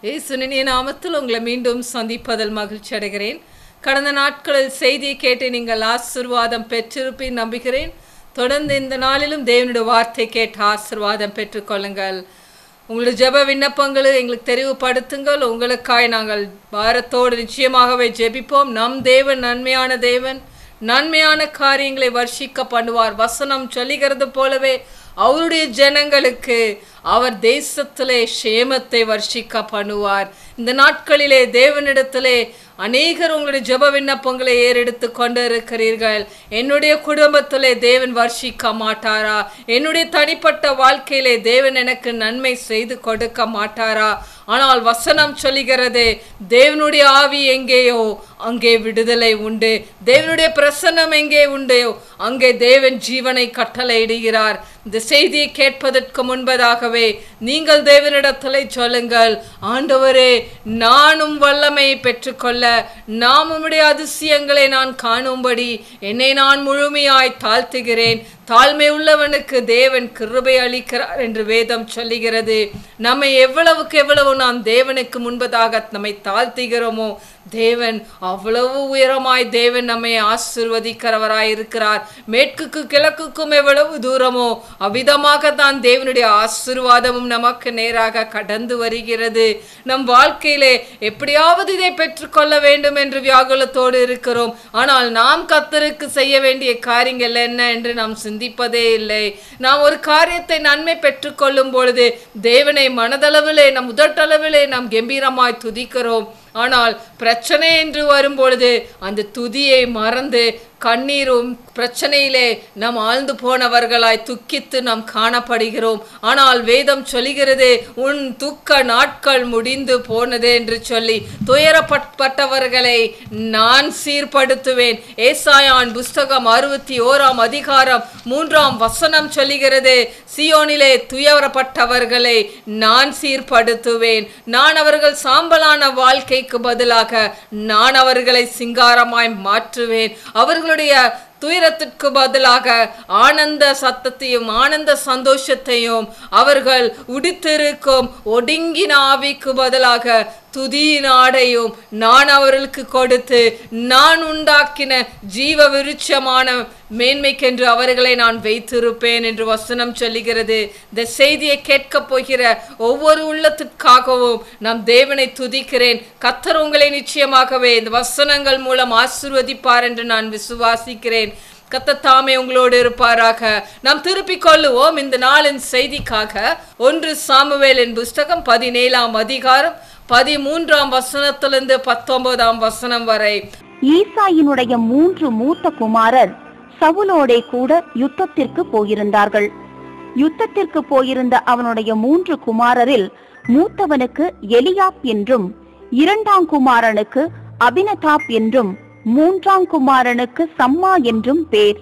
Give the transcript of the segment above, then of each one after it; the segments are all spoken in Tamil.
இயேசுனிய நாமத்தில் உங்களை மீண்டும் சந்திப்பதில் மகிழ்ச்சி அடைகிறேன் கடந்த நாட்களில் செய்தியை கேட்டு நீங்கள் ஆசிர்வாதம் பெற்றிருப்பேன் நம்புகிறேன் தொடர்ந்து இந்த நாளிலும் தேவனுடைய வார்த்தை கேட்டு ஆசிர்வாதம் பெற்றுக்கொள்ளுங்கள் உங்களுடைய ஜெப விண்ணப்பங்களை எங்களுக்கு தெரிவுபடுத்துங்கள் உங்களுக்காய் நாங்கள் பாரத்தோடு நிச்சயமாகவே ஜெபிப்போம் நம் தேவன் நன்மையான தேவன் நன்மையான காரியங்களை வர்ஷிக்க பண்ணுவார் வசனம் சொல்லுகிறது போலவே அவருடைய ஜனங்களுக்கு அவர் தேசத்திலே சேமத்தை வர்ஷிக்க பண்ணுவார் இந்த நாட்களிலே தேவனிடத்திலே அநேகர் உங்களுடைய ஜெப விண்ணப்பங்களை ஏறெடுத்து கொண்டு இருக்கிறீர்கள் என்னுடைய குடும்பத்திலே தேவன் வர்ஷிக்க மாட்டாரா என்னுடைய தனிப்பட்ட வாழ்க்கையிலே தேவன் எனக்கு நன்மை செய்து கொடுக்க மாட்டாரா ஆனால் வசனம் சொல்லுகிறது தேவனுடைய ஆவி எங்கேயோ அங்கே விடுதலை உண்டு தேவனுடைய பிரசன்னம் எங்கே உண்டோ அங்கே தேவன் ஜீவனை கட்டளையிடுகிறார் இந்த செய்தியை கேட்பதற்கு முன்பதாகவே நீங்கள் தேவனிடத்திலே சொல்லுங்கள் ஆண்டவரே நானும் வல்லமையை பெற்றுக்கொள்ள நாம் உம்முடைய அதிசயங்களை நான் காணும்படி என்னை நான் முழுமையாய் தாழ்த்துகிறேன் தாழ்மை உள்ளவனுக்கு தேவன் கிருபை அளிக்கிறார் என்று வேதம் சொல்லுகிறது நம்மை எவ்வளவுக்கு எவ்வளவு நாம் தேவனுக்கு முன்பதாக நம்மை தாழ்த்துகிறோமோ தேவன் அவ்வளவு உயரமாய் தேவன் நம்மை ஆசிர்வதிக்கிறவராய் இருக்கிறார் மேற்குக்கு கிழக்குக்கும் எவ்வளவு தூரமோ அவ்விதமாக தான் தேவனுடைய ஆசிர்வாதமும் நமக்கு நேராக கடந்து வருகிறது நம் வாழ்க்கையிலே எப்படியாவது இதை பெற்றுக்கொள்ள வேண்டும் என்று வியாகுலத்தோடு இருக்கிறோம் ஆனால் நாம் கத்தருக்கு செய்ய வேண்டிய காரியங்கள் என்ன என்று நாம் சிந்திப்பதே இல்லை நாம் ஒரு காரியத்தை நன்மை பெற்றுக்கொள்ளும் பொழுது தேவனை மனதளவிலே நம் உதட்டளவிலே நாம் கம்பீரமாய் துதிக்கிறோம் ஆனால் பிரச்சனை என்று வரும்பொழுது அந்த துதியை மறந்து கண்ணீரும் பிரச்சனையிலே நாம் ஆழ்ந்து போனவர்களாய் துக்கித்து நாம் காணப்படுகிறோம் ஆனால் வேதம் சொல்லுகிறது உன் துக்க நாட்கள் முடிந்து போனது என்று சொல்லி துயரப்பட்டவர்களை நான் சீர்படுத்துவேன் ஏசாயான் புஸ்தகம் அறுபத்தி ஓராம் அதிகாரம் மூன்றாம் வசனம் சொல்லுகிறது சியோனிலே துயரப்பட்டவர்களை நான் சீர்படுத்துவேன் நான் அவர்கள் சாம்பலான வாழ்க்கைக்கு பதிலாக நான் அவர்களை சிங்காரமாய் மாற்றுவேன் அவர்களுடைய துயரத்திற்கு பதிலாக ஆனந்த சத்தத்தையும் ஆனந்த சந்தோஷத்தையும் அவர்கள் உடித்திருக்கும் ஒடுங்கின ஆவிக்கு பதிலாக துதியின் ஆடையும் நான் அவர்களுக்கு கொடுத்து நான் உண்டாக்கின ஜீவ விருட்சமான மேன்மைக்கென்று அவர்களை நான் வைத்திருப்பேன் என்று வசனம் சொல்லுகிறது இந்த செய்தியை கேட்கப் போகிற ஒவ்வொரு உள்ளத்திற்காகவும் நாம் தேவனை துதிக்கிறேன் கத்தர் உங்களை நிச்சயமாகவே இந்த வசனங்கள் மூலம் ஆசிர்வதிப்பார் என்று நான் விசுவாசிக்கிறேன் கத்தத்தாமே உங்களோடு இருப்பாராக நாம் திருப்பிக் கொள்ளுவோம் இந்த நாளின் செய்திக்காக ஒன்று சாமுவேலின் புஸ்தகம் பதினேழாம் அதிகாரம் பதிமூன்றாம் வசனத்திலிருந்து பத்தொன்பதாம் வசனம் வரை ஈசாயினுடைய மூன்று மூத்த குமாரர் சவுலோடே கூட யுத்தத்திற்கு போயிருந்தார்கள் யுத்தத்திற்கு போயிருந்த அவனுடைய மூன்று குமாரரில் மூத்தவனுக்கு எலியாப் என்றும் இரண்டாம் குமாரனுக்கு அபினதாப் என்றும் மூன்றாம் குமாரனுக்கு சம்மா என்றும் பேர்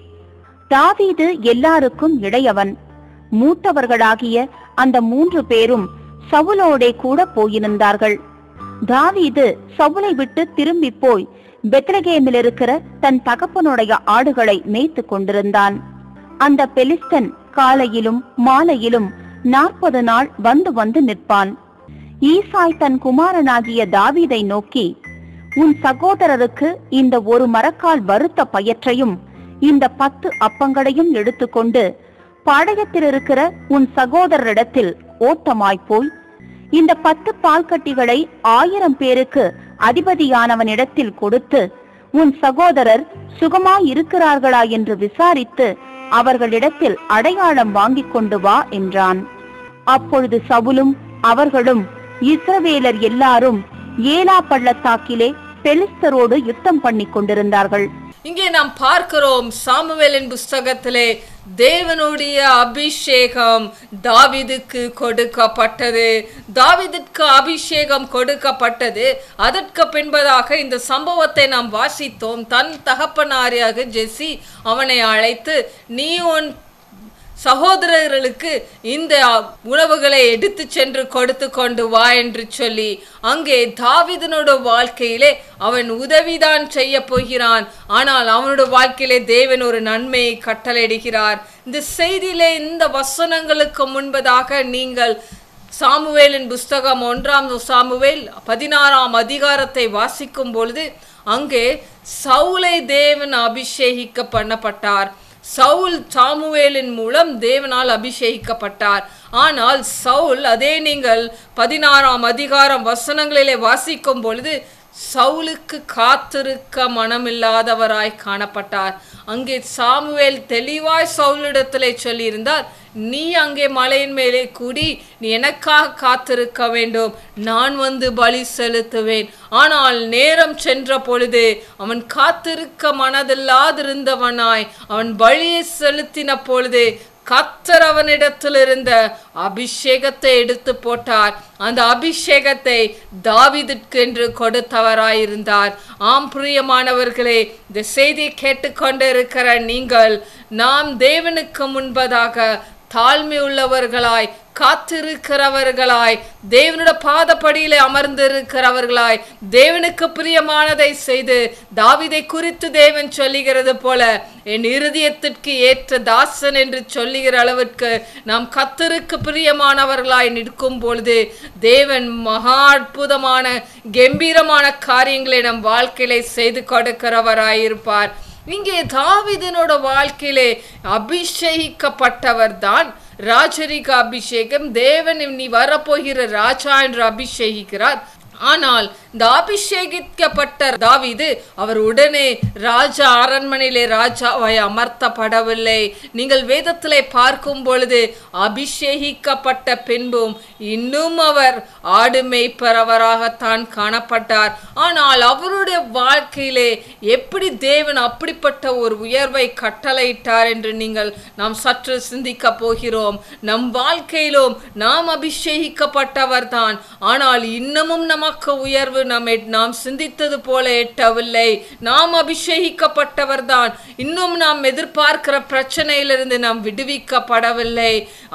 தாவீது எல்லாருக்கும் இளையவன் மூத்தவர்களாகிய அந்த மூன்று பேரும் சவுலோடே கூட போயிருந்தார்கள் தாவீது சவுலை விட்டு திரும்பி போய் பெத்லகேமில் இருக்கிற தன் தகப்பனுடைய ஆடுகளை மேய்த்து கொண்டிருந்தான் அந்த பெலிஸ்தன் காலையிலும் மாலையிலும் நாற்பது நாள் வந்து வந்து நிற்பான் ஈசாய் தன் குமாரனாகிய தாவீதை நோக்கி உன் சகோதரருக்கு இந்த ஒரு மரக்கால் வறுத்த பயற்றையும் இந்த பத்து அப்பங்களையும் எடுத்துக்கொண்டு பாளையத்தில் இருக்கிற உன் சகோதரரிடத்தில் ஓட்டமாய் போய் இந்த பத்து பால்கட்டிகளை ஆயிரம் பேருக்கு அதிபதியானவனிடத்தில் கொடுத்து உன் சகோதரர் சுகமாய் இருக்கிறார்களா என்று விசாரித்து அவர்களிடத்தில் அடையாளம் வாங்கிக் கொண்டு வா என்றான் அப்பொழுது சவுலும் அவர்களும் இஸ்ரவேலர் எல்லாரும் ஏலா பள்ளத்தாக்கிலே பெலிஸ்தரோடு யுத்தம் பண்ணி கொண்டிருந்தார்கள் இங்கே நாம் பார்க்கிறோம் சாமுவேலின் புஸ்தகத்திலே தேவனுடைய அபிஷேகம் தாவிதுக்கு கொடுக்கப்பட்டது தாவிதுக்கு அபிஷேகம் கொடுக்கப்பட்டது அதற்கு பின்பதாக இந்த சம்பவத்தை நாம் வாசித்தோம் தன் தகப்பனாரியாக ஜெசி அவனை அழைத்து நீ உன் சகோதரர்களுக்கு இந்த உணவுகளை எடுத்து சென்று கொடுத்து கொண்டு வா என்று சொல்லி அங்கே தாவிதனோட வாழ்க்கையிலே அவன் உதவிதான் செய்ய போகிறான் ஆனால் அவனோட வாழ்க்கையிலே தேவன் ஒரு நன்மையை கட்டளையிடுகிறார் இந்த செய்தியிலே இந்த வசனங்களுக்கு முன்பதாக நீங்கள் சாமுவேலின் புஸ்தகம் ஒன்றாம் சாமுவேல் பதினாறாம் அதிகாரத்தை வாசிக்கும் பொழுது அங்கே சவுலை தேவன் அபிஷேகிக்க பண்ணப்பட்டார் சவுல் சாமுவேலின் மூலம் தேவனால் அபிஷேகிக்கப்பட்டார் ஆனால் சவுல் அதே நீங்கள் பதினாறாம் அதிகாரம் வசனங்களிலே வாசிக்கும் பொழுது சவுலுக்கு காத்திருக்க மனமில்லாதவராய் காணப்பட்டார் அங்கே சாமுவேல் தெளிவாய் சவுலிடத்திலே சொல்லியிருந்தார் நீ அங்கே மலையின் மேலே கூடி நீ எனக்காக காத்திருக்க வேண்டும் நான் வந்து பலி செலுத்துவேன் ஆனால் நேரம் சென்ற பொழுது அவன் காத்திருக்க மனதில்லாதிருந்தவனாய் அவன் பலியை செலுத்தின பொழுது கத்தர் அவனிடத்தில் இருந்த அபிஷேகத்தை எடுத்து போட்டார் அந்த அபிஷேகத்தை தாவிதிற்கு என்று கொடுத்தவராயிருந்தார் ஆம் பிரியமானவர்களே இந்த செய்தி கேட்டுக்கொண்டு இருக்கிற நீங்கள் நாம் தேவனுக்கு முன்பதாக தாழ்மை உள்ளவர்களாய் காத்திருக்கிறவர்களாய் தேவனோட பாதப்படியிலே அமர்ந்திருக்கிறவர்களாய் தேவனுக்கு பிரியமானதை செய்து தாவிதை குறித்து தேவன் சொல்லுகிறது போல என் இருதயத்திற்கு ஏற்ற தாசன் என்று சொல்லுகிற அளவிற்கு நாம் கத்தருக்கு பிரியமானவர்களாய் நிற்கும் பொழுது தேவன் மகா அற்புதமான கம்பீரமான காரியங்களை நம் வாழ்க்கையிலே செய்து கொடுக்கிறவராயிருப்பார் இங்கே தாவிதனோட வாழ்க்கையிலே அபிஷேகிக்கப்பட்டவர் தான் ராஜரிக அபிஷேகம் தேவன் நீ வரப்போகிற ராஜா என்று அபிஷேகிக்கிறார் ஆனால் இந்த அபிஷேகிக்கப்பட்ட தாவீது அவர் உடனே ராஜா அரண்மனையிலே ராஜாவாய் அமர்த்தப்படவில்லை நீங்கள் வேதத்திலே பார்க்கும் பொழுது அபிஷேகிக்கப்பட்ட பின்பும் இன்னும் அவர் ஆடு மேய்ப்பரவராகத்தான் காணப்பட்டார் ஆனால் அவருடைய வாழ்க்கையிலே எப்படி தேவன் அப்படிப்பட்ட ஒரு உயர்வை கட்டளையிட்டார் என்று நீங்கள் நாம் சற்று சிந்திக்க போகிறோம் நம் வாழ்க்கையிலும் நாம் அபிஷேகிக்கப்பட்டவர் தான் ஆனால் இன்னமும் நமக்கு உயர்வு நம்மை நாம் சிந்தித்தது போல எட்டவில்லை நாம் அபிஷேகிக்கப்பட்டவர் தான் இன்னும் நாம் எதிர்பார்க்கிற பிரச்சனையிலிருந்து நாம் விடுவிக்கப்படவில்லை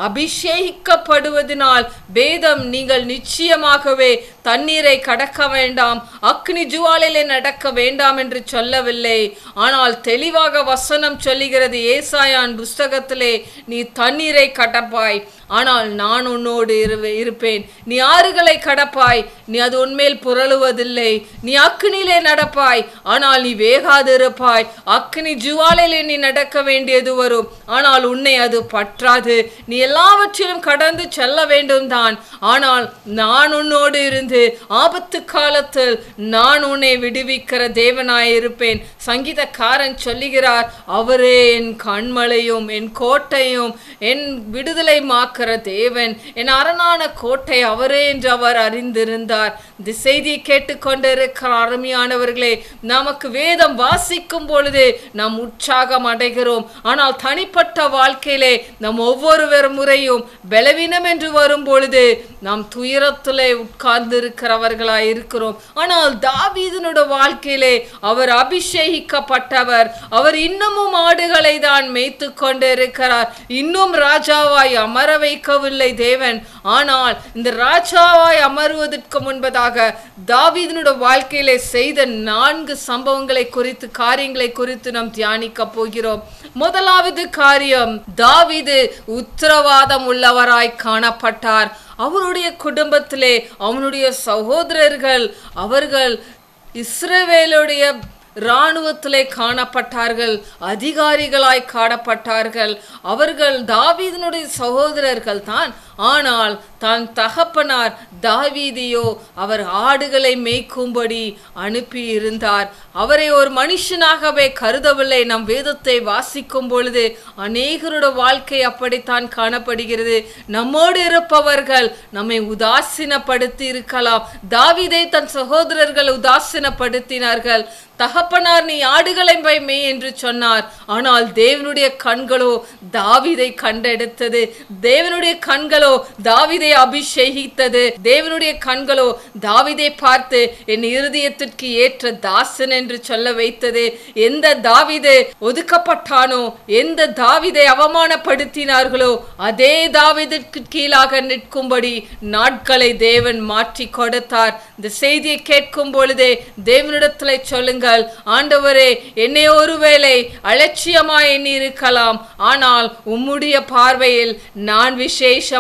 அபிஷேகிக்கப்படுவதனால் வேதம் நீங்கள் நிச்சயமாகவே தண்ணீரை கடக்க வேண்டாம் அக்னி ஜுவாலிலே நடக்க வேண்டாம் என்று சொல்லவில்லை ஆனால் தெளிவாக வசனம் சொல்லுகிறது ஏசாயான் புஸ்தகத்திலே நீ தண்ணீரை கடப்பாய் ஆனால் நான் உன்னோடு இரு- இருப்பேன் நீ ஆறுகளை கடப்பாய் நீ அது உன்மேல் புரளுவதில்லை நீ அக்னியிலே நடப்பாய் ஆனால் நீ வேகாதிருப்பாய் அக்னி ஜுவாலையிலே நீ நடக்க வேண்டியது வரும் ஆனால் உன்னை அது பற்றாது நீ எல்லாவற்றிலும் கடந்து செல்ல வேண்டும் தான் ஆனால் நான் உன்னோடு இருந்து ஆபத்து காலத்தில் நான் உன்னை விடுவிக்கிற தேவனாயிருப்பேன் சங்கீதக்காரன் சொல்லுகிறார் அவரே என் கண்மலையும் என் கோட்டையும் என் விடுதலை மாக்கிற தேவன் என் அரணான கோட்டை அவரே என்று அவர் அறிந்திருந்தார் இந்த செய்தியை கேட்டுக்கொண்டிருக்கிற அருமையானவர்களே நமக்கு வேதம் வாசிக்கும் பொழுது நாம் உற்சாகம் அடைகிறோம் ஆனால் தனிப்பட்ட வாழ்க்கையிலே நாம் ஒவ்வொரு முறையும் பலவீனம் என்று வரும் பொழுது நாம் துயரத்திலே உட்கார்ந்து இருக்கிறவர்களாய் இருக்கிறோம் ஆனால் தாவீதனோட வாழ்க்கையிலே அவர் அபிஷேகிக்கப்பட்டவர் அவர் இன்னமும் ஆடுகளை தான் மேய்த்து கொண்டு இருக்கிறார் இன்னும் ராஜாவாய் அமர வைக்கவில்லை தேவன் ஆனால் இந்த ராஜாவாய் அமருவதற்கு முன்பதாக தாவீதனோட வாழ்க்கையிலே செய்த நான்கு சம்பவங்களை குறித்து காரியங்களை குறித்து நாம் தியானிக்க போகிறோம் முதலாவது காரியம் தாவீது உத்தரவாதம் உள்ளவராய் காணப்பட்டார் அவருடைய குடும்பத்திலே அவனுடைய சகோதரர்கள் அவர்கள் இஸ்ரவேலுடைய இராணுவத்திலே காணப்பட்டார்கள் அதிகாரிகளாய் காணப்பட்டார்கள் அவர்கள் தாவீதனுடைய சகோதரர்கள் தான் ஆனால் தான் தகப்பனார் தாவீதியோ அவர் ஆடுகளை மேய்க்கும்படி அனுப்பி இருந்தார் அவரை ஒரு மனுஷனாகவே கருதவில்லை நம் வேதத்தை வாசிக்கும் பொழுது அநேகரோட வாழ்க்கை அப்படித்தான் காணப்படுகிறது நம்மோடு இருப்பவர்கள் நம்மை உதாசீனப்படுத்தி இருக்கலாம் தாவீதை தன் சகோதரர்கள் உதாசீனப்படுத்தினார்கள் தகப்பனார் நீ ஆடுகளை போய் மேய் என்று சொன்னார் ஆனால் தேவனுடைய கண்களோ தாவீதை கண்டெடுத்தது தேவனுடைய கண்களோ தாவீதை அபிஷேகித்தது தேவனுடைய கண்களோ தாவீதை பார்த்து என் இருதயத்திற்கு ஏற்ற தாசன் என்று சொல்ல வைத்தது எந்த தாவீது ஒதுக்கப்பட்டானோ எந்த தாவீதை அவமானப்படுத்தினார்களோ அதே தாவீதிற்கு கீழாக நிற்கும்படி நாட்களை தேவன் மாற்றி கொடுத்தார் இந்த செய்தியை கேட்கும் பொழுதே தேவனிடத்துல சொல்லுங்கள் ஆண்டவரே என்னை ஒருவேளை அலட்சியமாய் எண்ணி இருக்கலாம் ஆனால் உம்முடைய பார்வையில் நான் விசேஷமான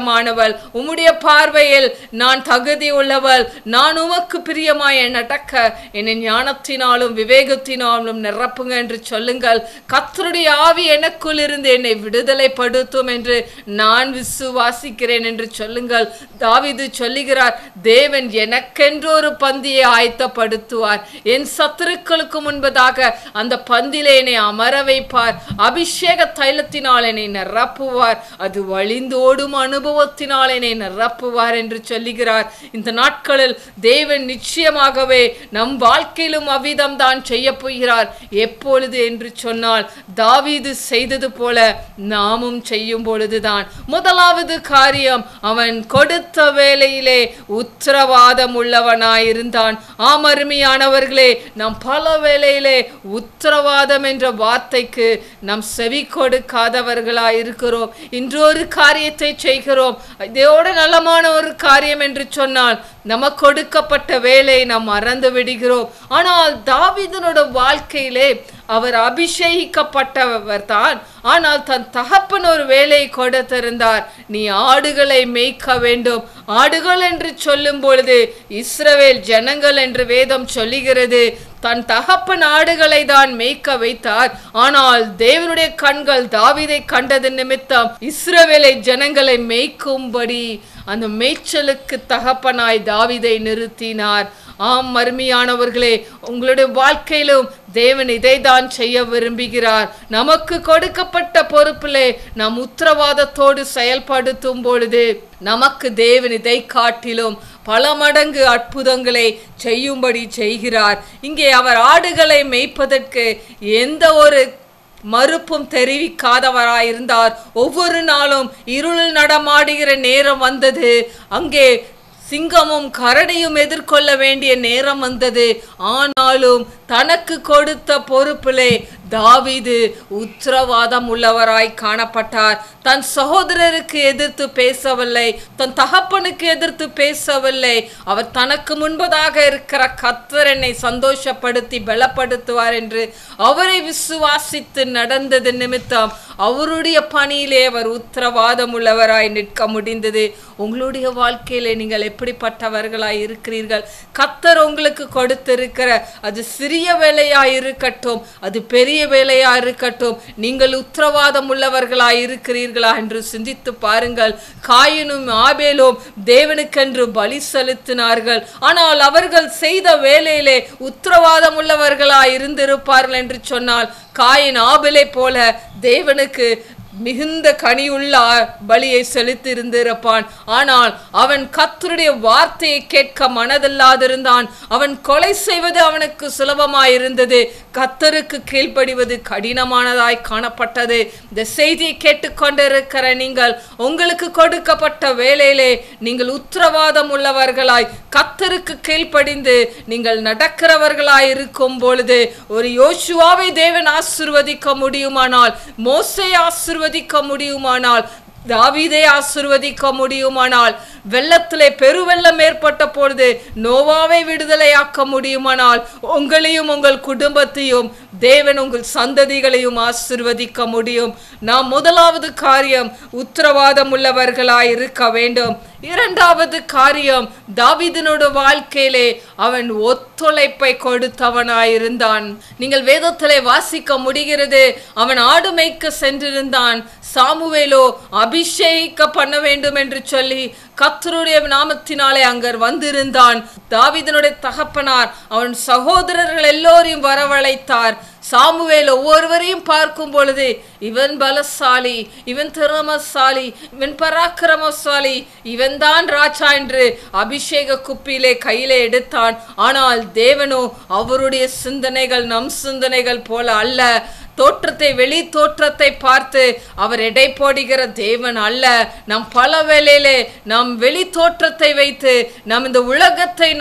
பிரியமானவள் உம்முடைய பார்வையில் நான் தகுதி உள்ளவள் நான் உமக்கு பிரியமாய் நடக்க என்னை ஞானத்தினாலும் விவேகத்தினாலும் நிரப்புங்க என்று சொல்லுங்கள் கத்தருடைய ஆவி எனக்குள் இருந்து என்னை விடுதலைப்படுத்தும் என்று நான் விசுவாசிக்கிறேன் என்று சொல்லுங்கள் தாவிது சொல்லுகிறார் தேவன் எனக்கென்று ஒரு பந்தியை ஆயத்தப்படுத்துவார் என் சத்துருக்களுக்கு முன்பதாக அந்த பந்திலே என்னை அமர வைப்பார் அபிஷேக தைலத்தினால் என்னை நிரப்புவார் அது வழிந்தோடும் அனுபவத்தினால் என்னை நிரப்புவார் என்று சொல்லுகிறார் இந்த நாட்களில் தேவன் நிச்சயமாகவே நம் வாழ்க்கையிலும் அவ்விதம் தான் செய்ய போகிறார் எப்பொழுது என்று சொன்னால் தாவீது செய்தது போல நாமும் செய்யும் பொழுதுதான் முதலாவது காரியம் அவன் கொடுத்த வேலையிலே உத்தரவாதம் உள்ளவனாயிருந்தான் ஆம் அருமையானவர்களே நாம் பல வேளையிலே உத்தரவாதம் என்ற வார்த்தைக்கு நாம் செவி கொடுக்காதவர்களாய் இருக்கிறோம் இன்றொரு காரியத்தை செய்கிறோம் இதோட நலமான ஒரு காரியம் என்று சொன்னால் நமக்கு கொடுக்கப்பட்ட வேலை நாம் மறந்து விடுகிறோம் ஆனால் தாவீதனோட வாழ்க்கையிலே அவர் அபிஷேகிக்கப்பட்டவர் தான் ஆனால் தன் தகப்பன் ஒரு வேலை கொடுத்திருந்தார் நீ ஆடுகளை மேய்க்க வேண்டும் ஆடுகள் என்று சொல்லும் பொழுது இஸ்ரவேல் ஜனங்கள் என்று வேதம் சொல்லுகிறது தன் தகப்பன் ஆடுகளை தான் மேய்க்க வைத்தார் ஆனால் தேவனுடைய கண்கள் தாவீதை கண்டது நிமித்தம் இஸ்ரவேலை ஜனங்களை மேய்க்கும்படி அந்த மேய்ச்சலுக்கு தகப்பனாய் தாவீதை நிறுத்தினார் ஆம் மருமையானவர்களே உங்களுடைய வாழ்க்கையிலும் தேவன் இதை தான் செய்ய விரும்புகிறார் நமக்கு கொடுக்கப்பட்ட பொறுப்பிலே நாம் உத்தரவாதத்தோடு செயல்படுத்தும் பொழுது நமக்கு தேவன் இதை காட்டிலும் பல மடங்கு அற்புதங்களை செய்யும்படி செய்கிறார் இங்கே அவர் ஆடுகளை மேய்ப்பதற்கு எந்த ஒரு மறுப்பும் தெரிவிக்காதவராயிருந்தார் ஒவ்வொரு நாளும் இருளில் நடமாடுகிற நேரம் வந்தது அங்கே சிங்கமும் கரடியும் எதிர்கொள்ள வேண்டிய நேரம் வந்தது ஆனாலும் தனக்கு கொடுத்த பொறுப்பிலே தாவீது உத்தரவாதம் உள்ளவராய் காணப்பட்டார் தன் சகோதரருக்கு எதிர்த்து பேசவில்லை தன் தகப்பனுக்கு எதிர்த்து பேசவில்லை அவர் தனக்கு முன்பதாக இருக்கிற கத்தர் என்னை சந்தோஷப்படுத்தி பலப்படுத்துவார் என்று அவரை விசுவாசித்து நடந்தது நிமித்தம் அவருடைய பணியிலே அவர் உத்தரவாதம் உள்ளவராய் நிற்க முடிந்தது உங்களுடைய வாழ்க்கையிலே நீங்கள் எப்படிப்பட்டவர்களாய் இருக்கிறீர்கள் கத்தர் உங்களுக்கு கொடுத்திருக்கிற அது சிறிய வேலையாய் இருக்கட்டும் அது பெரிய வேலையா இருக்கட்டும் நீங்கள் உத்தரவாதம் உள்ளவர்களாய் இருக்கிறீர்களா என்று சிந்தித்து பாருங்கள் காயினும் ஆபேலும் தேவனுக்கென்று பலி செலுத்தினார்கள் ஆனால் அவர்கள் செய்த வேலையிலே உத்தரவாதம் உள்ளவர்களாய் இருந்திருப்பார்கள் என்று சொன்னால் காயின் ஆபேலை போல தேவனுக்கு மிகுந்த கனியுள்ள ஆ- பலியை செலுத்தியிருந்திருப்பான் ஆனால் அவன் கத்தருடைய வார்த்தையை கேட்க மனதில்லாதிருந்தான் அவன் கொலை செய்வது அவனுக்கு சுலபமாயிருந்தது கத்தருக்கு கீழ்ப்படிவது கடினமானதாய் காணப்பட்டது இந்த செய்தியை கேட்டுக்கொண்டிருக்கிற நீங்கள் உங்களுக்கு கொடுக்கப்பட்ட வேலையிலே நீங்கள் உத்தரவாதம் உள்ளவர்களாய் கத்தருக்கு கீழ்ப்படிந்து நீங்கள் நடக்கிறவர்களாய் இருக்கும் பொழுது ஒரு யோசுவாவை தேவன் ஆசிர்வதிக்க முடியுமானால் மோசை ஆசிர்வதிக்க முடியுமானால் தாவீதை ஆசிர்வதிக்க முடியுமானால் வெள்ளத்திலே பெருவெள்ளம் ஏற்பட்ட பொழுது நோவாவை விடுதலையாக்க முடியுமானால் உங்களையும் உங்கள் குடும்பத்தையும் தேவன் உங்கள் சந்ததிகளையும் ஆசிர்வதிக்க முடியும் நாம் முதலாவது காரியம் உத்தரவாதம் உள்ளவர்களாய் இருக்க வேண்டும் இரண்டாவது காரியம் தாவீதினோட வாழ்க்கையிலே அவன் ஒத்துழைப்பை கொடுத்தவனாயிருந்தான் நீங்கள் வேதத்திலே வாசிக்க முடிகிறது அவன் ஆடு மேய்க்க சென்றிருந்தான் சாமுவேலோ அபிஷேகிக்க பண்ண வேண்டும் என்று சொல்லி கத்தருடைய நாமத்தினாலே அங்கர் வந்திருந்தான் தாவீதனுடைய தகப்பனார் அவன் சகோதரர்கள் எல்லோரையும் வரவழைத்தார் சாமுவேல் ஒவ்வொருவரையும் பார்க்கும் பொழுது இவன் பலசாலி இவன் திறமசாலி இவன் பராக்கிரமசாலி இவன் தான் ராஜா என்று அபிஷேக குப்பியிலே கையிலே எடுத்தான் ஆனால் தேவனோ அவருடைய சிந்தனைகள் நம் சிந்தனைகள் போல அல்ல தோற்றத்தை வெளி தோற்றத்தை பார்த்து அவர் எடை போடுகிற தேவன் அல்ல நாம் பல வேளையிலே நாம் வெளி தோற்றத்தை வைத்து நாம் இந்த உலகத்தை நாம்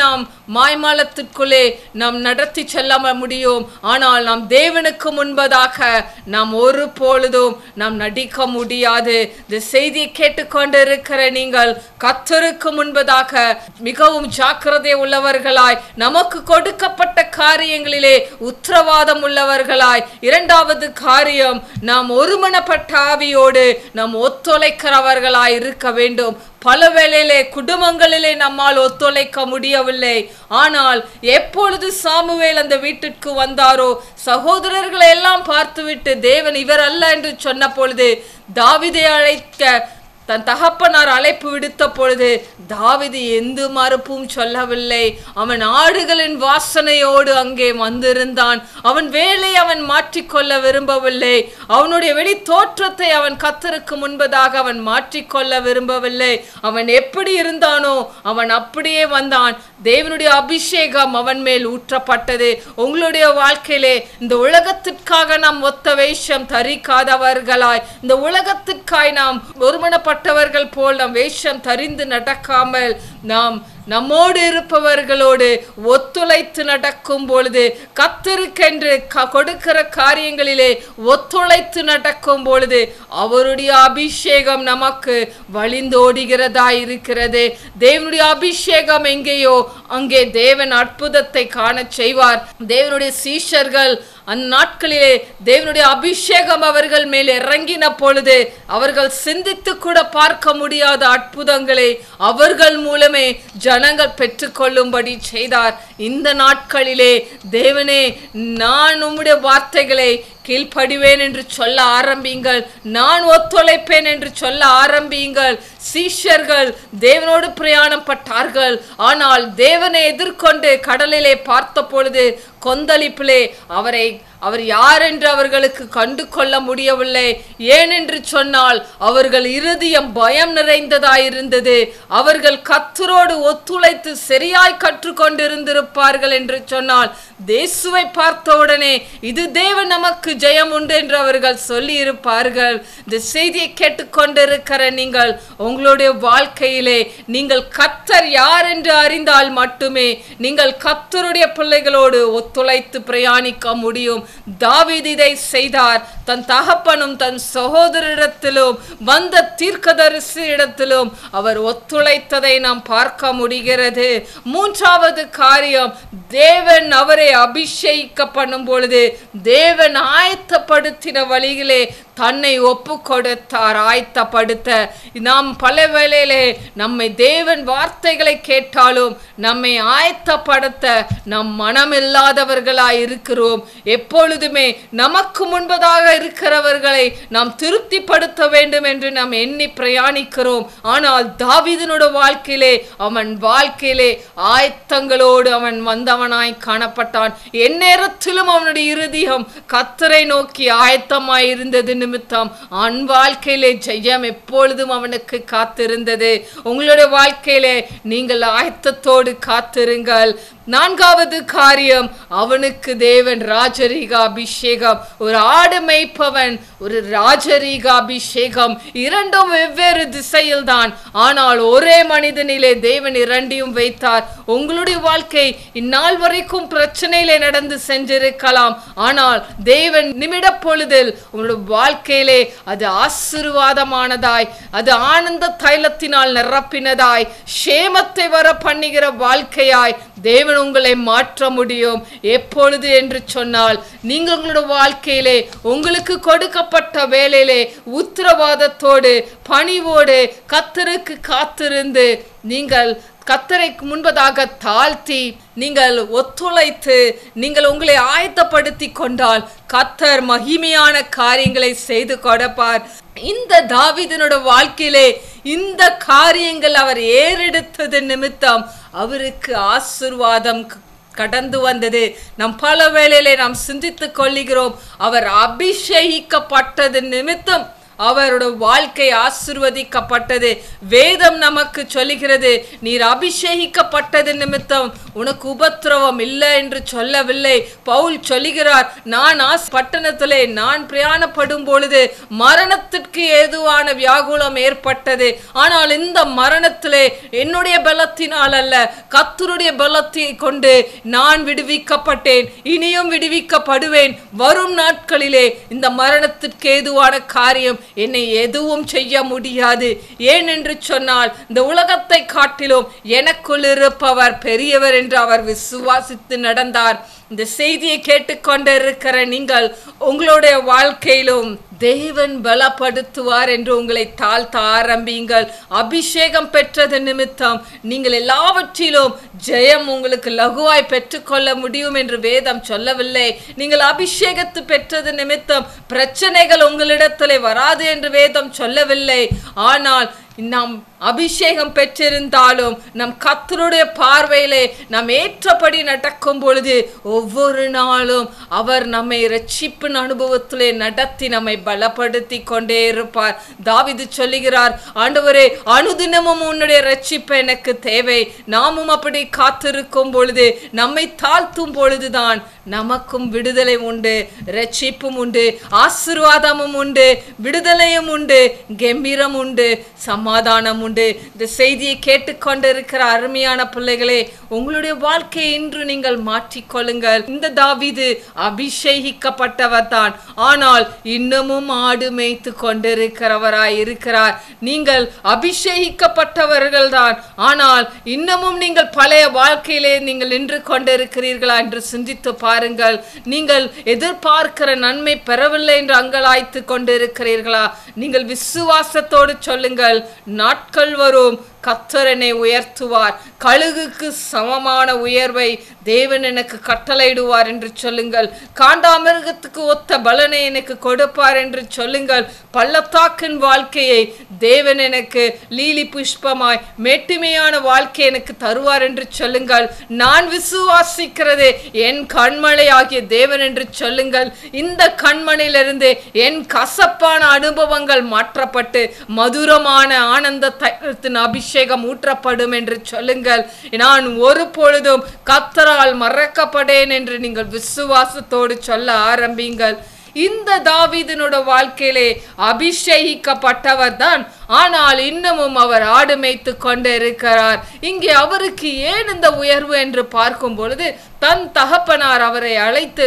மாய்மாலத்திற்குள்ளே நாம் நடத்தி செல்ல முடியும் ஆனால் நாம் தேவனுக்கு முன்பதாக நாம் ஒரு பொழுதும் நாம் நடிக்க முடியாது இந்த செய்தியை கேட்டுக்கொண்டு இருக்கிற நீங்கள் கத்தருக்கு முன்பதாக மிகவும் ஜாக்கிரதை உள்ளவர்களாய் நமக்கு கொடுக்கப்பட்ட காரியங்களிலே உத்தரவாதம் உள்ளவர்களாய் இரண்டாவது காரியம் நாம் ஒருமனப்பட்ட ஆவியோடு நாம் ஒத்துழைக்கிறவர்களாய் இருக்க வேண்டும் பல வேளையிலே குடும்பங்களிலே நம்மால் ஒத்துழைக்க முடியவில்லை ஆனால் எப்பொழுது சாமுவேல் அந்த வீட்டிற்கு வந்தாரோ சகோதரர்களை எல்லாம் பார்த்துவிட்டு தேவன் இவர் அல்ல என்று சொன்ன பொழுது தாவிதை அழைக்க தன் தகப்பனார் அழைப்பு விடுத்த பொழுது தாவிது எந்த மறுப்பும் சொல்லவில்லை அவன் ஆடுகளின் வாசனையோடு அங்கே வந்திருந்தான் அவன் வேலை அவன் மாற்றிக்கொள்ள விரும்பவில்லை அவனுடைய வெளி தோற்றத்தை அவன் கத்தருக்கு முன்பதாக அவன் மாற்றிக்கொள்ள விரும்பவில்லை அவன் எப்படி இருந்தானோ அவன் அப்படியே வந்தான் தேவனுடைய அபிஷேகம் அவன் மேல் ஊற்றப்பட்டது உங்களுடைய வாழ்க்கையிலே இந்த உலகத்திற்காக நாம் ஒத்த வேஷம் தரிக்காதவர்களாய் இந்த உலகத்திற்காய் நாம் ஒருமனப்பட்டவர்கள் போல் நாம் வேஷம் தரிந்து நடக்காமல் நாம் நம்மோடு இருப்பவர்களோடு ஒத்துழைத்து நடக்கும் பொழுது கத்தருக்கென்று க கொடுக்கிற காரியங்களிலே ஒத்துழைத்து நடக்கும் பொழுது அவருடைய அபிஷேகம் நமக்கு வழிந்தோடுகிறதா இருக்கிறது தேவனுடைய அபிஷேகம் எங்கேயோ அங்கே தேவன் அற்புதத்தை காணச் செய்வார் தேவனுடைய சீஷர்கள் அந்நாட்களிலே தேவனுடைய அபிஷேகம் அவர்கள் மேல் இறங்கின பொழுது அவர்கள் சிந்தித்து கூட பார்க்க முடியாத அற்புதங்களை அவர்கள் மூலமே ஜனங்கள் பெற்றுக்கொள்ளும்படி செய்தார் இந்த நாட்களிலே தேவனே நான் உம்முடைய வார்த்தைகளை கீழ்ப்படிவேன் என்று சொல்ல ஆரம்பியுங்கள் நான் ஒத்துழைப்பேன் என்று சொல்ல ஆரம்பியுங்கள் சீஷர்கள் தேவனோடு பிரயாணம் பட்டார்கள் ஆனால் தேவனை எதிர்கொண்டு கடலிலே பார்த்த பொழுது கொந்தளிப்பிலே அவரை அவர் யார் என்று அவர்களுக்கு கண்டு கொள்ள முடியவில்லை ஏனென்று சொன்னால் அவர்கள் இருதயம் பயம் நிறைந்ததாயிருந்தது அவர்கள் கத்தரோடு ஒத்துழைத்து சரியாய் கற்றுக்கொண்டிருந்திருப்பார்கள் என்று சொன்னால் தேசுவை பார்த்தவுடனே இது தேவன் நமக்கு ஜெயம் உண்டு என்று அவர்கள் சொல்லி இருப்பார்கள் இந்த செய்தியை கேட்டுக்கொண்டிருக்கிற நீங்கள் உங்களுடைய வாழ்க்கையிலே நீங்கள் கத்தர் யார் என்று அறிந்தால் மட்டுமே நீங்கள் கத்தருடைய பிள்ளைகளோடு ஒத்துழைத்து பிரயாணிக்க முடியும் தாவீது இதை செய்தார் தன் தகப்பனும் தன் சகோதரிடத்திலும் வந்த தீர்க்கதரிசி இடத்திலும் அவர் ஒத்துழைத்ததை நாம் பார்க்க முடிகிறது மூன்றாவது காரியம் தேவன் அவரை அபிஷேகிக்க பண்ணும் பொழுது தேவன் ஆயத்தப்படுத்தின வழியிலே தன்னை ஒப்பு கொடுத்தார் ஆயத்தப்படுத்த நாம் பல வேளையிலே நம்மை தேவன் வார்த்தைகளை கேட்டாலும் நம்மை ஆயத்தப்படுத்த நம் மனமில்லாதவர்களாய் இருக்கிறோம் எப்பொழுதுமே நமக்கு முன்பதாக இருக்கிறவர்களை நாம் திருப்திப்படுத்த வேண்டும் என்று நாம் எண்ணி பிரயாணிக்கிறோம் ஆனால் தாவீதனோட வாழ்க்கையிலே அவன் வாழ்க்கையிலே ஆயத்தங்களோடு அவன் வந்தவனாய் காணப்பட்டான் எந்நேரத்திலும் அவனுடைய இருதயம் கத்தரை நோக்கி ஆயத்தமாய் இருந்தது நிமித்தம் அவன் வாழ்க்கையிலே ஜெயம் எப்பொழுதும் அவனுக்கு காத்திருந்தது உங்களுடைய வாழ்க்கையிலே நீங்கள் ஆயத்தத்தோடு காத்திருங்கள் நான்காவது காரியம் அவனுக்கு தேவன் ராஜரீக அபிஷேகம் ஒரு ஆடு மேய்ப்பவன் ஒரு ராஜரீக அபிஷேகம் இரண்டும் வெவ்வேறு திசையில் தான் ஆனால் ஒரே மனிதனிலே தேவன் இரண்டையும் வைத்தார் உங்களுடைய வாழ்க்கை இந்நாள் வரைக்கும் பிரச்சனையிலே நடந்து சென்றிருக்கலாம் ஆனால் தேவன் நிமிட பொழுதில் உங்களுடைய வாழ்க்கையிலே அது ஆசீர்வாதமானதாய் அது ஆனந்த தைலத்தினால் நிரப்பினதாய் சேமத்தை வர பண்ணுகிற வாழ்க்கையாய் தேவன் உங்களை மாற்ற முடியும் எப்பொழுது என்று சொன்னால் நீங்கள் உங்களோட வாழ்க்கையிலே உங்களுக்கு கொடுக்கப்பட்ட வேலையிலே உத்தரவாதத்தோடு பணிவோடு கத்தருக்கு காத்திருந்து நீங்கள் கத்தரைக்கு முன்பதாக தாழ்த்தி நீங்கள் ஒத்துழைத்து நீங்கள் உங்களை ஆயத்தப்படுத்தி கொண்டால் கத்தர் மகிமையான காரியங்களை செய்து கொடுப்பார் இந்த தாவீதனோட வாழ்க்கையிலே இந்த காரியங்கள் அவர் ஏறெடுத்தது நிமித்தம் அவருக்கு ஆசிர்வாதம் கடந்து வந்தது நம் பல வேளையிலே நாம் சிந்தித்துக் கொள்ளுகிறோம் அவர் அபிஷேகிக்கப்பட்டது நிமித்தம் அவரோட வாழ்க்கை ஆசிர்வதிக்கப்பட்டது வேதம் நமக்கு சொல்லுகிறது நீர் அபிஷேகிக்கப்பட்டது நிமித்தம் உனக்கு உபத்திரவம் இல்லை என்று சொல்லவில்லை பவுல் சொல்லுகிறார் நான் ஆஸ் பட்டணத்திலே நான் பிரயாணப்படும் பொழுது மரணத்திற்கு ஏதுவான வியாகுலம் ஏற்பட்டது ஆனால் இந்த மரணத்திலே என்னுடைய பலத்தினால் அல்ல கத்தருடைய பலத்தை கொண்டு நான் விடுவிக்கப்பட்டேன் இனியும் விடுவிக்கப்படுவேன் வரும் நாட்களிலே இந்த மரணத்திற்கு ஏதுவான காரியம் என்னை எதுவும் செய்ய முடியாது ஏன் என்று சொன்னால் இந்த உலகத்தை காட்டிலும் எனக்குள் இருப்பவர் பெரியவர் என்று அவர் விசுவாசித்து நடந்தார் இந்த செய்தியை கேட்டுக்கொண்டிருக்கிற நீங்கள் உங்களுடைய வாழ்க்கையிலும் தேவன் பலப்படுத்துவார் என்று உங்களை தாழ்த்த ஆரம்பியுங்கள் அபிஷேகம் பெற்றது நிமித்தம் நீங்கள் எல்லாவற்றிலும் ஜெயம் உங்களுக்கு லகுவாய் பெற்றுக்கொள்ள முடியும் என்று வேதம் சொல்லவில்லை நீங்கள் அபிஷேகத்து பெற்றது நிமித்தம் பிரச்சனைகள் உங்களிடத்திலே வராது என்று வேதம் சொல்லவில்லை ஆனால் நாம் அபிஷேகம் பெற்றிருந்தாலும் நம் கத்தருடைய பார்வையிலே நாம் ஏற்றபடி நடக்கும் பொழுது ஒவ்வொரு நாளும் அவர் நம்மை ரட்சிப்பின் அனுபவத்திலே நடத்தி நம்மை பலப்படுத்தி கொண்டே இருப்பார் தாவிது சொல்லுகிறார் ஆண்டவரே அனுதினமும் உன்னுடைய ரட்சிப்பு எனக்கு தேவை நாமும் அப்படி காத்திருக்கும் பொழுது நம்மை தாழ்த்தும் பொழுதுதான் நமக்கும் விடுதலை உண்டு ரட்சிப்பும் உண்டு ஆசிர்வாதமும் உண்டு விடுதலையும் உண்டு கம்பீரம் உண்டு சமாதானம் உண்டு இந்த செய்தியை கேட்டுக்கொண்டிருக்கிற அருமையான பிள்ளைகளே உங்களுடைய வாழ்க்கையை இன்று நீங்கள் மாற்றிக்கொள்ளுங்கள் இந்த தாவீது அபிஷேகிக்கப்பட்டவர் தான் ஆனால் இன்னமும் ஆடு மேய்த்து கொண்டிருக்கிறவராய் இருக்கிறார் நீங்கள் அபிஷேகிக்கப்பட்டவர்கள் தான் ஆனால் இன்னமும் நீங்கள் பழைய வாழ்க்கையிலே நீங்கள் நின்று கொண்டிருக்கிறீர்களா என்று சிந்தித்து பாருங்கள் நீங்கள் எதிர்பார்க்கிற நன்மை பெறவில்லை என்று அங்கலாய்த்து கொண்டிருக்கிறீர்களா நீங்கள் விசுவாசத்தோடு சொல்லுங்கள் நாட்கள் வரும் கத்தர் என்னை உயர்த்துவார் கழுகுக்கு சமமான உயர்வை தேவன் எனக்கு கட்டளையிடுவார் என்று சொல்லுங்கள் காண்டாமிருகத்துக்கு ஒத்த பலனை எனக்கு கொடுப்பார் என்று சொல்லுங்கள் பள்ளத்தாக்கின் வாழ்க்கையை தேவன் எனக்கு லீலி புஷ்பமாய் மேட்டுமையான வாழ்க்கை எனக்கு தருவார் என்று சொல்லுங்கள் நான் விசுவாசிக்கிறது என் கண்மலை ஆகிய தேவன் என்று சொல்லுங்கள் இந்த கண்மணிலிருந்து என் கசப்பான அனுபவங்கள் மாற்றப்பட்டு மதுரமான ஆனந்த தைலத்தின் அபிஷேகம் ஊற்றப்படும் என்று சொல்லுங்கள் நான் ஒரு பொழுதும் கத்தரால் மறக்கப்படேன் என்று நீங்கள் விசுவாசத்தோடு சொல்ல ஆரம்பிங்கள் இந்த தாவீதனோட வாழ்க்கையிலே அபிஷேகிக்கப்பட்டவர் தான் ஆனால் இன்னமும் அவர் ஆடு மேய்த்து கொண்டு இருக்கிறார் இங்கே அவருக்கு ஏன் இந்த உயர்வு என்று பார்க்கும் பொழுது தன் தகப்பனார் அவரை அழைத்து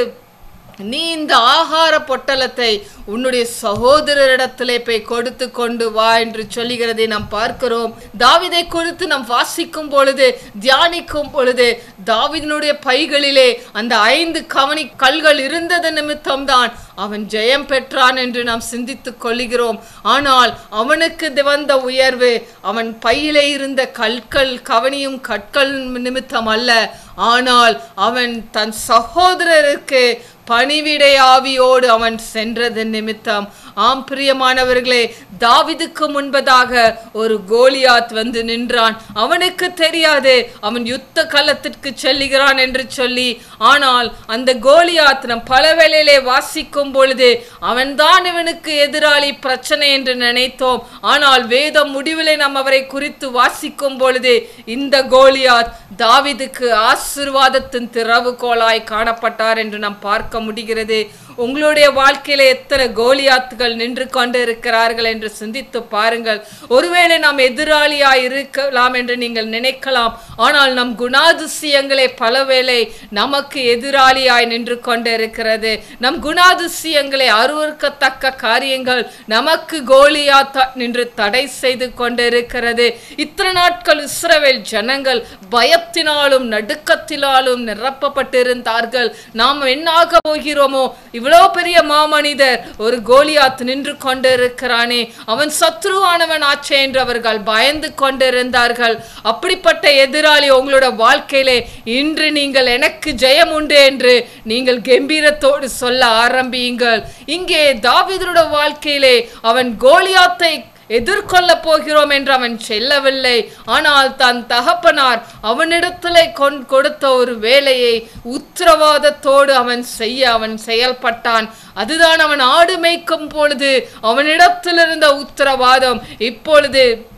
நீ இந்த ஆகார பொட்டலத்தை உன்னுடைய சகோதரரிடத்திலே போய் கொடுத்து கொண்டு வா என்று சொல்லுகிறதை நாம் பார்க்கிறோம் தாவிதை குறித்து நாம் வாசிக்கும் பொழுது தியானிக்கும் பொழுது தாவிதனுடைய பைகளிலே அந்த ஐந்து கவனி கல்கள் இருந்தது நிமித்தம்தான் அவன் ஜெயம் பெற்றான் என்று நாம் சிந்தித்துக் கொள்கிறோம் ஆனால் அவனுக்கு தி- வந்த உயர்வு அவன் பையிலே இருந்த கற்கள் கவனியும் கற்கள் நிமித்தம் அல்ல ஆனால் அவன் தன் சகோதரருக்கு பணிவிடை ஆவியோடு அவன் சென்றது நிமித்தம் ஆம் பிரியமானவர்களே தாவிதுக்கு முன்பதாக ஒரு கோலியாத் வந்து நின்றான் அவனுக்கு தெரியாது அவன் யுத்த களத்திற்கு செல்லுகிறான் என்று சொல்லி ஆனால் அந்த கோலியாத் நம் பல வேளையிலே வாசிக்கும் பொழுது அவன்தான் இவனுக்கு எதிராளி பிரச்சனை என்று நினைத்தோம் ஆனால் வேதம் முடிவிலே நாம் அவரை குறித்து வாசிக்கும் பொழுது இந்த கோலியாத் தாவிதுக்கு ஆசிர்வாதத்தின் திறவுகோலாய் காணப்பட்டார் என்று நாம் பார்க்க முடிகிறது உங்களுடைய வாழ்க்கையில எத்தனை கோலியாத்துகள் நின்று கொண்டு இருக்கிறார்கள் என்று சிந்தித்து பாருங்கள் ஒருவேளை நாம் எதிராளியாய் இருக்கலாம் என்று நீங்கள் நினைக்கலாம் ஆனால் நம் குணாதிசயங்களே பலவேளை நமக்கு எதிராளியாய் நின்று கொண்டு இருக்கிறது நம் குணாதிசயங்களை அருவருக்கத்தக்க காரியங்கள் நமக்கு கோலியாத்தா நின்று தடை செய்து கொண்டிருக்கிறது இத்தனை நாட்கள் இஸ்ரவேல் ஜனங்கள் பயத்தினாலும் நடுக்கத்தினாலும் நிரப்பப்பட்டிருந்தார்கள் நாம் என்னாக போகிறோமோ இவ்வளோ பெரிய மாமனிதர் ஒரு கோலியாத் நின்று கொண்டிருக்கிறானே அவன் சத்ருவானவன் ஆச்சே என்று அவர்கள் பயந்து கொண்டிருந்தார்கள் அப்படிப்பட்ட எதிராளி உங்களோட வாழ்க்கையிலே இன்று நீங்கள் எனக்கு ஜெயம் உண்டு என்று நீங்கள் கம்பீரத்தோடு சொல்ல ஆரம்பியுங்கள் இங்கே தாவீதனோட வாழ்க்கையிலே அவன் கோலியாத்தை எதிர்கொள்ள போகிறோம் என்று அவன் செல்லவில்லை ஆனால் தன் தகப்பனார் அவனிடத்திலே கொண் கொடுத்த ஒரு வேலையை உத்தரவாதத்தோடு அவன் செய்ய அவன் செயல்பட்டான் அதுதான் அவன் ஆடு மேய்க்கும் பொழுது அவனிடத்தில் இருந்த உத்தரவாதம் இப்பொழுது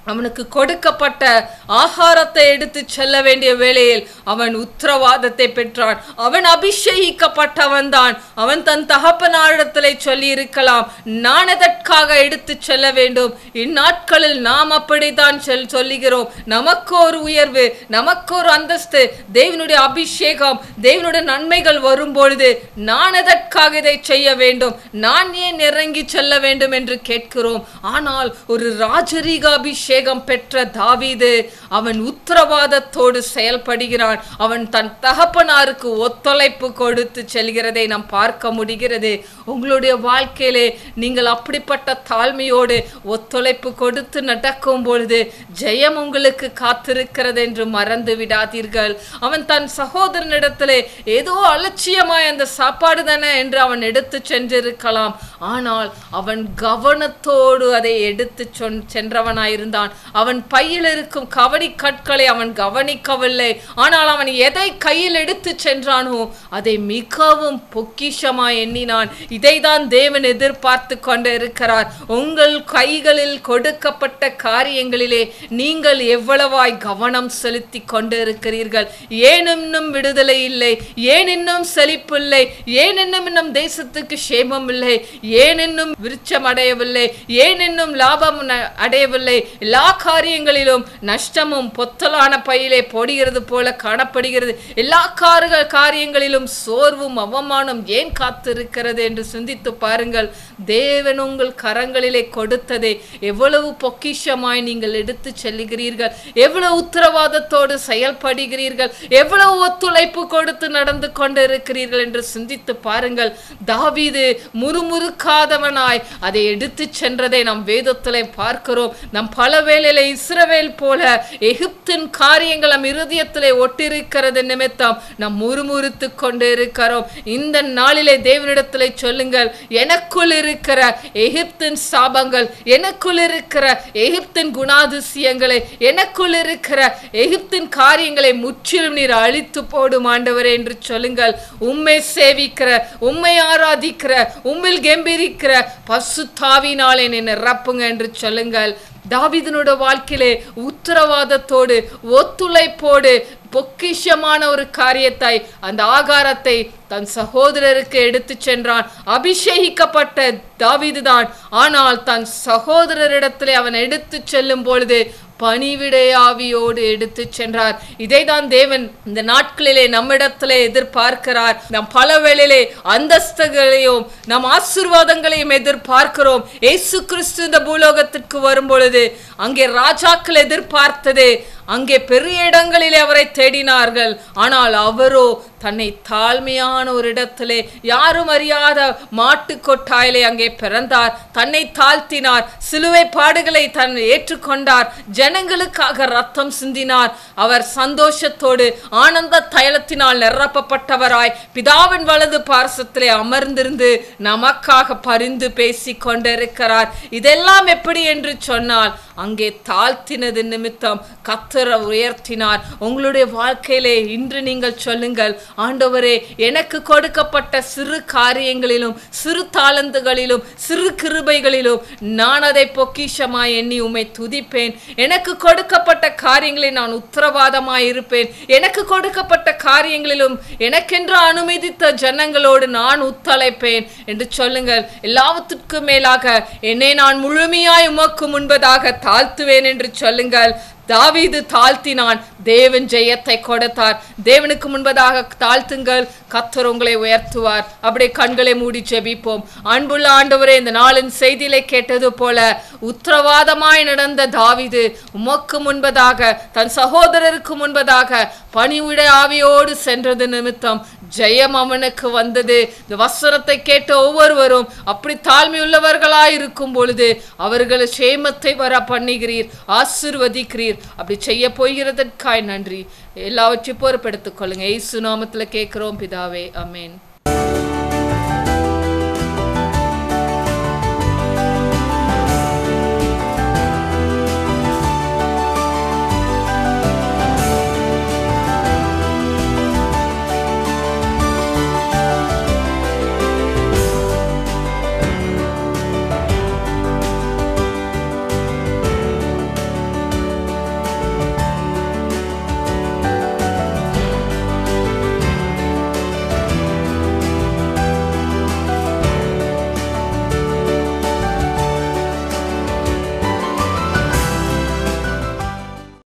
அவனுக்கு கொடுக்கப்பட்ட ஆகாரத்தை எடுத்து செல்ல வேண்டிய வேளையில் அவன் உத்தரவாதத்தை பெற்றான் அவன் அபிஷேகிக்கப்பட்டவன் தான் அவன் தன் தகப்பனாரிடத்திலே சொல்லி இருக்கலாம் நான் எதற்காக எடுத்து செல்ல வேண்டும் இந்நாட்களில் நாம் அப்படித்தான் சொல் சொல்லுகிறோம் நமக்கு ஒரு உயர்வு நமக்கு ஒரு அந்தஸ்து தேவனுடைய அபிஷேகம் தேவனுடைய நன்மைகள் வரும்பொழுது நான் எதற்காக இதை செய்ய வேண்டும் நான் ஏன் இறங்கி செல்ல வேண்டும் என்று கேட்கிறோம் ஆனால் ஒரு ராஜரீக அபிஷேகம் பெற்ற தாவீது அவன் உத்தரவாதத்தோடு செயல்படுகிறான் அவன் தன் தகப்பனாருக்கு ஒத்துழைப்பு கொடுத்து செல்கிறதை நாம் பார்க்க முடிகிறது உங்களுடைய வாழ்க்கையிலே நீங்கள் அப்படிப்பட்ட தாழ்மையோடு ஒத்துழைப்பு கொடுத்து நடக்கும் பொழுது ஜெயம் உங்களுக்கு காத்திருக்கிறது என்று மறந்து விடாதீர்கள் அவன் தன் சகோதரனிடத்திலே ஏதோ அலட்சியமாய் அந்த சாப்பாடு தானே என்று அவன் எடுத்து சென்றிருக்கலாம் ஆனால் அவன் கவனத்தோடு அதை எடுத்து சொன் சென்றவனாயிருந்தான் அவன் பையில் இருக்கும் கவனி கற்களை அவன் கவனிக்கவில்லை ஆனால் அவன் எதை கையில் எடுத்து சென்றானோ அதை மிகவும் பொக்கிஷமாய் எண்ணினான் இதைதான் தேவன் எதிர்பார்த்து கொண்டு இருக்கிறார் உங்கள் கைகளில் கொடுக்கப்பட்ட காரியங்களிலே நீங்கள் எவ்வளவாய் கவனம் செலுத்தி கொண்டு இருக்கிறீர்கள் ஏன் இன்னும் விடுதலை இல்லை ஏன் இன்னும் செழிப்பில்லை ஏன் இன்னும் இன்னும் தேசத்துக்கு சேமம் இல்லை ஏன் இன்னும் விருச்சம் அடையவில்லை ஏன் இன்னும் லாபம் ந- அடையவில்லை எல்லா காரியங்களிலும் நஷ்டமும் பொத்தலான பையிலே போடுகிறது போல காணப்படுகிறது எல்லா கார்கள் காரியங்களிலும் சோர்வும் அவமானம் ஏன் காத்திருக்கிறது என்று சிந்தித்து பாருங்கள் தேவன் உங்கள் கரங்களிலே கொடுத்ததை எவ்வளவு பொக்கிஷமாய் நீங்கள் எடுத்து செல்லுகிறீர்கள் எவ்வளவு உத்தரவாதத்தோடு செயல்படுகிறீர்கள் எவ்வளவு ஒத்துழைப்பு கொடுத்து நடந்து கொண்டிருக்கிறீர்கள் என்று சிந்தித்து பாருங்கள் தாவீது முறுமுறுக்காதவனாய் அதை எடுத்து சென்றதை நாம் வேதத்திலே பார்க்கிறோம் நம் பல வேளையில இஸ்ரவேல் போல எகிப்தின் காரியங்கள் நம் இருதயத்திலே ஒட்டிருக்கிறது நிமித்தம் நாம் முறுமுறுத்து கொண்டு இருக்கிறோம் இந்த நாளிலே தேவனிடத்திலே சொல்லுங்கள் எனக்குள் இருக்கிற எகிப்தின் சாபங்கள் எனக்குள் இருக்கிற எகிப்தின் குணாதிசயங்களை எனக்குள் இருக்கிற எகிப்தின் காரியங்களை முற்றிலும் நீர் அழித்து போடும் ஆண்டவரே என்று சொல்லுங்கள் உம்மை சேவிக்கிற உம்மை ஆராதிக்கிற உம்மில் கெம்பீரிக்கிற பசுத்தாவினாலே என்னை நிரப்புங்க என்று சொல்லுங்கள் தாவீதினோட வாழ்க்கையிலே உத்தரவாதத்தோடு ஒத்துழைப்போடு பொக்கிஷமான ஒரு காரியத்தை அந்த ஆகாரத்தை தன் சகோதரருக்கு எடுத்துச் சென்றான் அபிஷேகிக்கப்பட்ட தாவீதுதான் ஆனால் தன் சகோதரரிடத்திலே அவன் எடுத்துச் செல்லும் பொழுது பணிவிடையாவியோடு எடுத்துச் சென்றார் இதைதான் தேவன் இந்த நாட்களிலே நம்மிடத்திலே எதிர்பார்க்கிறார் நம் பல வேளையிலே அந்தஸ்துகளையும் நம் ஆசீர்வாதங்களையும் எதிர்பார்க்கிறோம் இயேசு கிறிஸ்து இந்த பூலோகத்திற்கு வரும் பொழுது அங்கே ராஜாக்கள் எதிர்பார்த்தது அங்கே பெரிய இடங்களிலே அவரை தேடினார்கள் ஆனால் அவரோ தன்னை தாழ்மையான ஒரு இடத்திலே யாரும் அறியாத மாட்டு கொட்டாயிலே அங்கே பிறந்தார் தன்னை தாழ்த்தினார் சிலுவை பாடுகளை தன் ஏற்றுக்கொண்டார் ஜனங்களுக்காக ரத்தம் சிந்தினார் அவர் சந்தோஷத்தோடு ஆனந்த தைலத்தினால் நிரப்பப்பட்டவராய் பிதாவின் வலது பார்சத்திலே அமர்ந்திருந்து நமக்காக பரிந்து பேசிக் கொண்டிருக்கிறார் இதெல்லாம் எப்படி என்று சொன்னால் அங்கே தாழ்த்தினது நிமித்தம் கத்தரை உயர்த்தினார் உங்களுடைய வாழ்க்கையிலே இன்று நீங்கள் சொல்லுங்கள் ஆண்டவரே எனக்கு கொடுக்கப்பட்ட சிறு காரியங்களிலும் சிறு தாளந்துகளிலும் சிறு கிருபைகளிலும் நான் அதை பொக்கிஷமாய் எண்ணி உம்மை துதிப்பேன் எனக்கு கொடுக்கப்பட்ட காரியங்களை நான் உத்தரவாதமாய் இருப்பேன் எனக்கு கொடுக்கப்பட்ட காரியங்களிலும் எனக்கென்று அனுமதித்த ஜனங்களோடு நான் உத்தழைப்பேன் என்று சொல்லுங்கள் எல்லாவற்றுக்கும் மேலாக என்னை நான் முழுமையாய் உமக்கு முன்பதாக தாழ்த்துவேன் என்று சொல்லுங்கள் தாவீது தாழ்த்தினான் தேவன் ஜெயத்தை கொடுத்தார் தேவனுக்கு முன்பதாக தாழ்த்துங்கள் கத்தர் உங்களை உயர்த்துவார் அப்படியே கண்களை மூடி ஜெபிப்போம் அன்புள்ள ஆண்டவரே இந்த நாளின் செய்தியிலே கேட்டது போல உத்தரவாதமாய் நடந்த தாவீது உமக்கு முன்பதாக தன் சகோதரருக்கு முன்பதாக பணிவிட ஆவியோடு சென்றது நிமித்தம் ஜெயம் அவனுக்கு வந்தது இந்த வசனத்தை கேட்ட ஒவ்வொருவரும் அப்படி தாழ்மையுள்ளவர்களாய் இருக்கும் பொழுது அவர்கள் சேமத்தை வர பண்ணுகிறீர் ஆசிர்வதிக்கிறீர் அப்படி செய்ய போகிறதற்காய் நன்றி எல்லாவற்றையும் பொறுப்பெடுத்துக் கொள்ளுங்க இயேசு நாமத்துல கேட்கிறோம் பிதாவே அமேன்